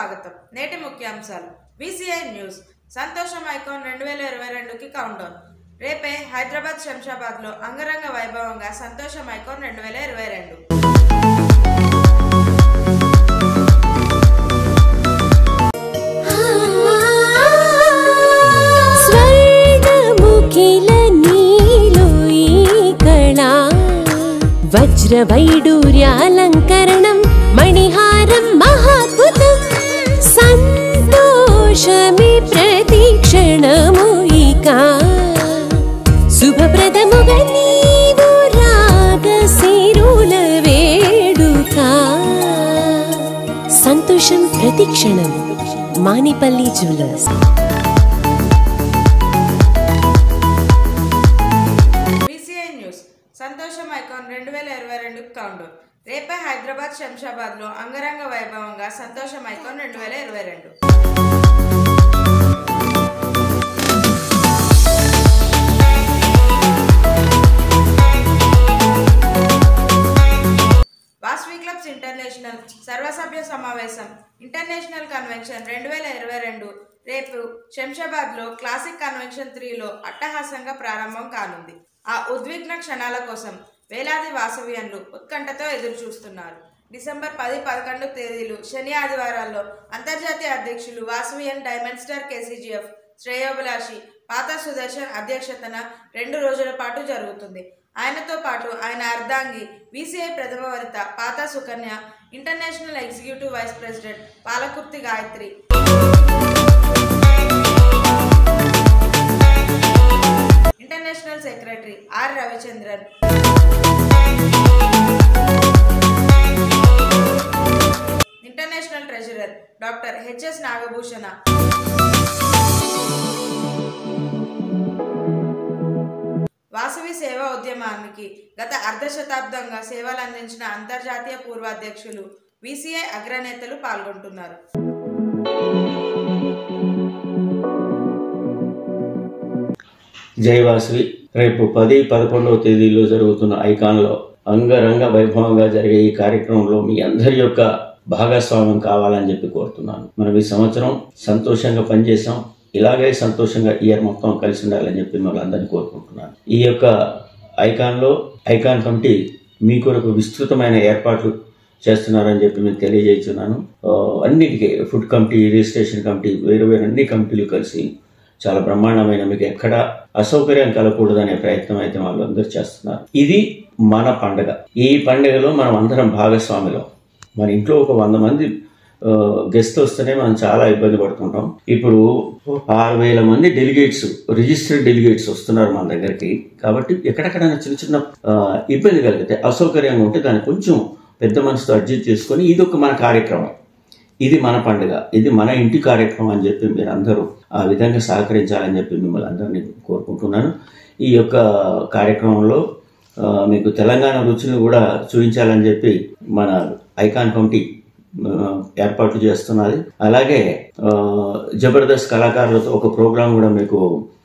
స్వాగతం నేటి ముఖ్యాంశాలు బీసీఐ న్యూస్ సంతోషం ఐకాన్ రెండు వేల ఇరవై రెండుకి కౌంటౌన్ రేపే హైదరాబాద్ శంషాబాద్లో అంగరంగ వైభవంగా సంతోషం ఐకాన్ రెండు వేల ఇరవై రెండు స్వర్గముఖిల నీలో ఈ కళా వజ్రవైడూర్యాలంకరణం మణిహారం మహాద్భుతం సంతోషమి ప్రతిక్షణము ఇక శుభప్రదముగా నీవు రాగశిరుల వేడుక సంతోషం ప్రతిక్షణం మానిపల్లి జ్యువెలర్స్ బీసీఐ న్యూస్ సంతోషం ఐకాన్ రెండు వేల ఇరవై రెండుకి కౌంటౌన్ రేపే హైదరాబాద్ శంషాబాద్లో అంగరంగ వైభవంగా సంతోషం ఐకాన్ రెండు వేల ఇరవై రెండు వాస్వి క్లబ్స్ ఇంటర్నేషనల్ సర్వసభ్య సమావేశం ఇంటర్నేషనల్ కన్వెన్షన్ రెండు వేల ఇరవై రెండు రేపు శంషాబాద్లో క్లాసిక్ కన్వెన్షన్ త్రీలో అట్టహాసంగా ప్రారంభం కానుంది ఆ ఉద్విగ్న క్షణాల కోసం వేలాది వాసవ్యంలు ఉత్కంఠతో ఎదురు చూస్తున్నారు డిసెంబర్ పది పదకొండు తేదీలు శని ఆదివారాల్లో అంతర్జాతీయ అధ్యక్షులు వాసవియన్ డైమండ్ స్టార్ కేసీజీఎఫ్ శ్రేయోభిలాషి పాత సుదర్శన్ అధ్యక్షతన రెండు రోజుల పాటు జరుగుతుంది ఆయనతో పాటు ఆయన అర్ధాంగి వీసీఐ ప్రథమ వనిత Patha Sukanya international executive vice president Palakurthi Gayathri international secretary R Ravichandran international treasurer doctor H S Nagabhushana Vasavi సేవా ఉద్యమానికి గత అర్ధ శతాబ్దంగా సేవలు అందించిన అంతర్జాతీయ పూర్వాధ్యక్షులు వీసీఐ అగ్రనేతలు పాల్గొంటున్నారు జై వాసవి రేపు పది పదకొండవ తేదీలో జరుగుతున్న ఐకాన్లో అంగరంగ వైభవంగా జరిగే ఈ కార్యక్రమంలో మీ అందరి యొక్క భాగస్వామ్యం కావాలని చెప్పి కోరుతున్నాను మనం ఈ సంవత్సరం సంతోషంగా పనిచేసాం ఇలాగే సంతోషంగా ఇయర్ మొత్తం కలిసి ఉండాలని చెప్పి మిమ్మల్ని అందరినీ కోరుకుంటున్నాను ఈ యొక్క ఐకాన్లో ఐకాన్ కమిటీ మీ కొరకు విస్తృతమైన ఏర్పాట్లు చేస్తున్నారని చెప్పి మీకు తెలియజేస్తున్నాను ఆ, అన్నిటికీ ఫుడ్ కమిటీ రిజిస్ట్రేషన్ కమిటీ వేరు వేరు అన్ని కమిటీలు కలిసి చాలా బ్రహ్మాండమైన మీకు ఎక్కడ అసౌకర్యం కలగకూడదనే ప్రయత్నం అయితే వాళ్ళు అందరూ చేస్తున్నారు ఇది మన పండగ ఈ పండుగలో మనం అందరం భాగస్వామిలో మన ఇంట్లో ఒక వంద మంది గెస్ట్ వస్తేనే మనం చాలా ఇబ్బంది పడుతుంటాం ఇప్పుడు ఆరు వేల మంది డెలిగేట్స్ రిజిస్టర్డ్ డెలిగేట్స్ వస్తున్నారు మన దగ్గరికి కాబట్టి ఎక్కడెక్కడైనా చిన్న చిన్న ఆ, ఇబ్బంది కలిగితే అసౌకర్యంగా ఉంటే దాన్ని కొంచెం పెద్ద మనసుతో అడ్జస్ట్ చేసుకొని ఇది ఒక మన కార్యక్రమం ఇది మన పండుగ ఇది మన ఇంటి కార్యక్రమం అని చెప్పి మీరు అందరూ ఆ విధంగా సహకరించాలని చెప్పి మిమ్మల్ని అందరినీ కోరుకుంటున్నాను ఈ యొక్క కార్యక్రమంలో ఆ, మీకు తెలంగాణ రుచిని కూడా చూపించాలని చెప్పి మన ఐకాన్ కమిటీ ఆ, ఏర్పాటు చేస్తున్నది అలాగే ఆ, జబర్దస్త్ కళాకారులతో ఒక ప్రోగ్రాం కూడా మీకు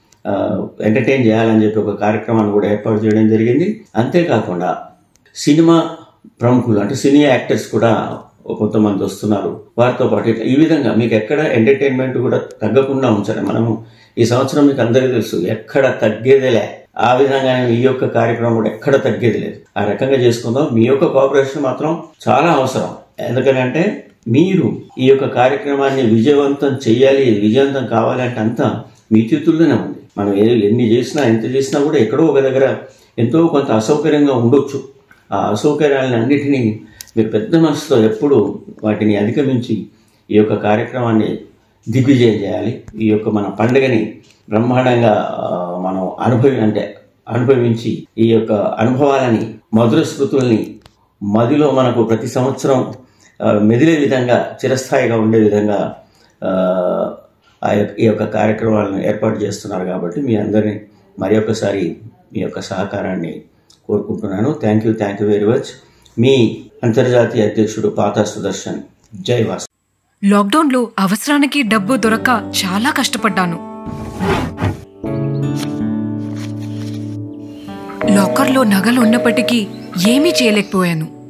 ఎంటర్టైన్ చేయాలని చెప్పి ఒక కార్యక్రమాన్ని కూడా ఏర్పాటు చేయడం జరిగింది అంతేకాకుండా సినిమా ప్రముఖులు అంటే సినీ యాక్టర్స్ కూడా కొంతమంది వస్తున్నారు వారితో పాటు ఇట్లా ఈ విధంగా మీకు ఎక్కడ ఎంటర్టైన్మెంట్ కూడా తగ్గకుండా ఉంచాలి మనము ఈ సంవత్సరం మీకు అందరికీ తెలుసు ఎక్కడ తగ్గేదేలే ఆ విధంగానే ఈ యొక్క కార్యక్రమం కూడా ఎక్కడ తగ్గేది లేదు ఆ రకంగా చేసుకుందాం మీ యొక్క కోఆపరేషన్ మాత్రం చాలా అవసరం ఎందుకంటే మీరు ఈ యొక్క కార్యక్రమాన్ని విజయవంతం చేయాలి విజయవంతం కావాలంటే అంతా మీ చేతుల్లోనే ఉంది మనం ఏ ఎన్ని చేసినా ఎంత చేసినా కూడా ఎక్కడో ఒక దగ్గర ఎంతో కొంత అసౌకర్యంగా ఉండొచ్చు ఆ అసౌకర్యాలను అన్నిటినీ మీరు పెద్ద మనసుతో ఎప్పుడు వాటిని అధిగమించి ఈ యొక్క కార్యక్రమాన్ని దిగ్విజయం చేయాలి ఈ యొక్క మన పండుగని బ్రహ్మాండంగా ఆ, మనం అనుభవి అంటే అనుభవించి ఈ యొక్క అనుభవాలని మధుర స్మృతుల్ని మదిలో మనకు ప్రతి సంవత్సరం ఆ, మెదిలే విధంగా చిరస్థాయిగా ఉండే విధంగా ఆ, ఆ యొక్క ఈ యొక్క కార్యక్రమాలను ఏర్పాటు చేస్తున్నారు కాబట్టి మీ అందరినీ మరి ఒకసారి మీ యొక్క సహకారాన్ని కోరుకుంటున్నాను thank you thank you very much మీ అంతర్జాతీయ అధ్యక్షుడు పాతా సుదర్శన్ జై వాస్ లాక్డౌన్లో అవసరానికి డబ్బు దొరక్క చాలా కష్టపడ్డాను లాకర్లో నగలు ఉన్నప్పటికీ ఏమీ చేయలేకపోయాను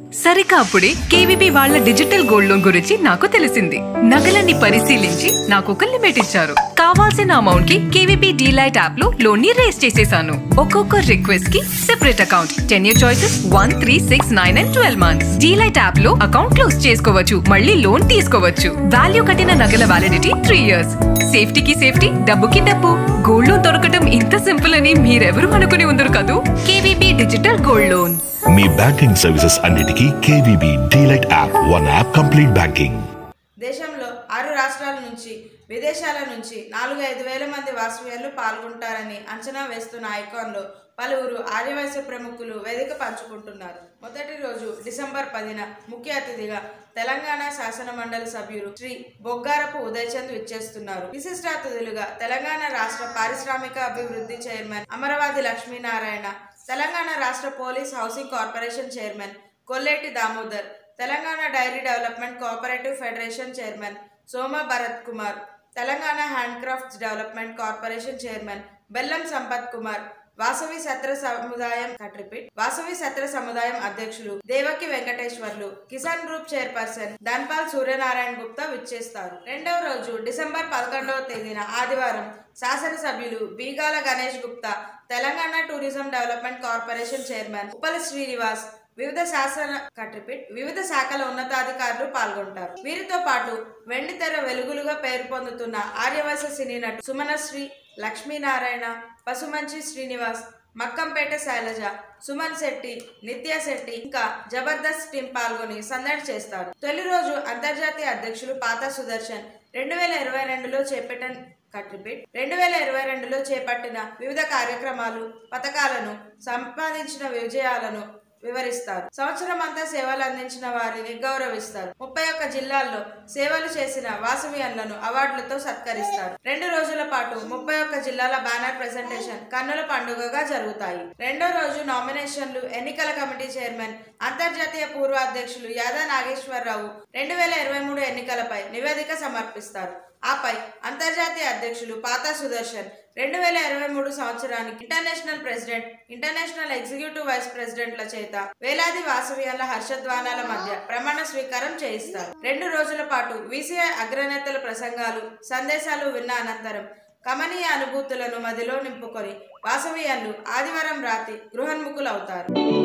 సరిగా అప్పుడే కేవీబీ వాళ్ళ డిజిటల్ గోల్డ్ లోన్ గురించి నాకు తెలిసింది నగలన్నీ పరిశీలించి నాకు ఒక లిమిట్ ఇచ్చారు కావాల్సిన అమౌంట్ కి కేవీబీ డీలైట్ యాప్ లో లోన్ ని రేస్ చేసేసాను ఒక్కొక్క రిక్వెస్ట్ కి separate account ten year choices one three six nine and twelve months delight app లో అకౌంట్ క్లోజ్ చేసుకోవచ్చు మళ్ళీ లోన్ తీసుకోవచ్చు వాల్యూ కట్టిన నగల వ్యాలిడిటీ త్రీ ఇయర్స్ సేఫ్టీకి సేఫ్టీ డబ్బుకి డబ్బు గోల్డ్ లోన్ దొరకటం ఇంత సింపుల్ అని మీరెవరూ అనుకుని ఉండరు కదూ కేవీబీ డిజిటల్ గోల్డ్ లోన్ మీ బ్యాంకింగ్ సర్వీసెస్ అన్నిటికీ KVB delight app one app complete banking దేశంలో ఆరు రాష్ట్రాల నుంచి విదేశాల నుంచి నాలుగు ఐదు వేల మంది వాసవ్యులు పాల్గొంటారని అంచనా వేస్తున్న ఐకాన్లో పలువురు ఆదివాసీ ప్రముఖులు వేదిక పంచుకుంటున్నారు మొదటి రోజు డిసెంబర్ పదిన ముఖ్య అతిథిగా తెలంగాణ శాసన మండలి సభ్యులు శ్రీ బొగ్గారపు ఉదయచంద్ విచ్చేస్తున్నారు విశిష్ట అతిథులుగా తెలంగాణ రాష్ట్ర పారిశ్రామిక అభివృద్ధి చైర్మన్ అమరవాది లక్ష్మీనారాయణ తెలంగాణ రాష్ట్ర police housing corporation chairman Kolleti Damodar Telangana dairy development cooperative federation chairman Soma Bharat Kumar Telangana handicrafts development corporation chairman Bellam Sampath Kumar Vasavi సత్ర సముదాయం కట్రిపిట్ వాసవి సత్ర సముదాయం అధ్యక్షులు దేవకి వెంకటేశ్వర్లు కిసాన్ గ్రూప్ చైర్పర్సన్ ధన్పాల్ సూర్యనారాయణ గుప్తా విచ్చేస్తారు రెండవ రోజు డిసెంబర్ పదకొండవ తేదీన ఆదివారం శాసనసభ్యులు Bigala Ganesh Gupta Telangana tourism development corporation chairman Upala Srinivas వివిధ శాసన కట్రిపిట్ వివిధ శాఖల ఉన్నతాధికారులు పాల్గొంటారు వీరితో పాటు వెండితెర వెలుగులుగా పేరు పొందుతున్న ఆర్యవైశ్య సినీ నటు సుమనశ్రీ లక్ష్మీనారాయణ పసుమంచి శ్రీనివాస్ మక్కంపేట శైలజ సుమన్ శెట్టి నిత్య శెట్టి ఇంకా జబర్దస్త్ టీం పాల్గొని సందడి చేస్తారు తొలి రోజు అంతర్జాతీయ అధ్యక్షులు పాత సుదర్శన్ రెండు వేల ఇరవై రెండులో చేపట్టిన కట్రిపిట్ రెండు వేల ఇరవై రెండులో చేపట్టిన వివిధ కార్యక్రమాలు పథకాలను సంపాదించిన విజయాలను వివరిస్తారు సంవత్సరం అంతా సేవలు అందించిన వారిని గౌరవిస్తారు ముప్పై ఒక్క జిల్లాల్లో సేవలు చేసిన వాసవియన్లను అవార్డులతో సత్కరిస్తారు రెండు రోజుల పాటు ముప్పై ఒక్క జిల్లాల బ్యానర్ ప్రెజెంటేషన్ కన్నుల పండుగగా జరుగుతాయి రెండో రోజు నామినేషన్లు ఎన్నికల కమిటీ చైర్మన్ అంతర్జాతీయ పూర్వ అధ్యక్షులు యాదా నాగేశ్వరరావు రెండు వేల ఇరవై మూడు ఎన్నికలపై నివేదిక సమర్పిస్తారు ఆపై అంతర్జాతీయ అధ్యక్షులు పాతా సుదర్శన్ రెండు వేల ఇరవై మూడు సంవత్సరానికి international president international executive vice ప్రెసిడెంట్ల చేత వేలాది వాసవ్యాల హర్షధ్వానాల మధ్య ప్రమాణ స్వీకారం చేయిస్తారు రెండు రోజుల పాటు వీసీఐ అగ్రనేతల ప్రసంగాలు సందేశాలు విన్న అనంతరం కమనీయ అనుభూతులను మదిలో నింపుకొని వాసవీయాలు ఆదివారం రాత్రి గృహన్ముఖులవుతారు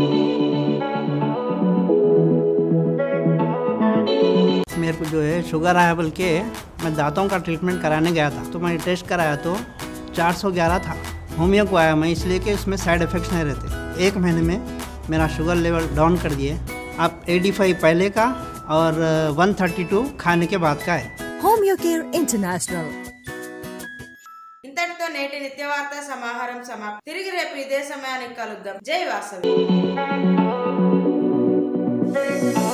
मेरे को जो है शुगर आया बोल के मैं दांतों का ट्रीटमेंट कराने गया था तो मैंने टेस्ट कराया तो 411 था होमियो को आया मैं इसलिए कि उसमें साइड इफ़ेक्ट्स नहीं रहते एक महीने में मेरा शुगर लेवल डाउन कर दिए अब 85 पहले का और 132 खाने के बाद का है Homeo Care International. ఇంతటితో నేటి నిత్య వార్తా సమాహారం సమాప్తి తిరిగి రేపు ఇదే సమయానికి కలుద్దాం జై వాసవి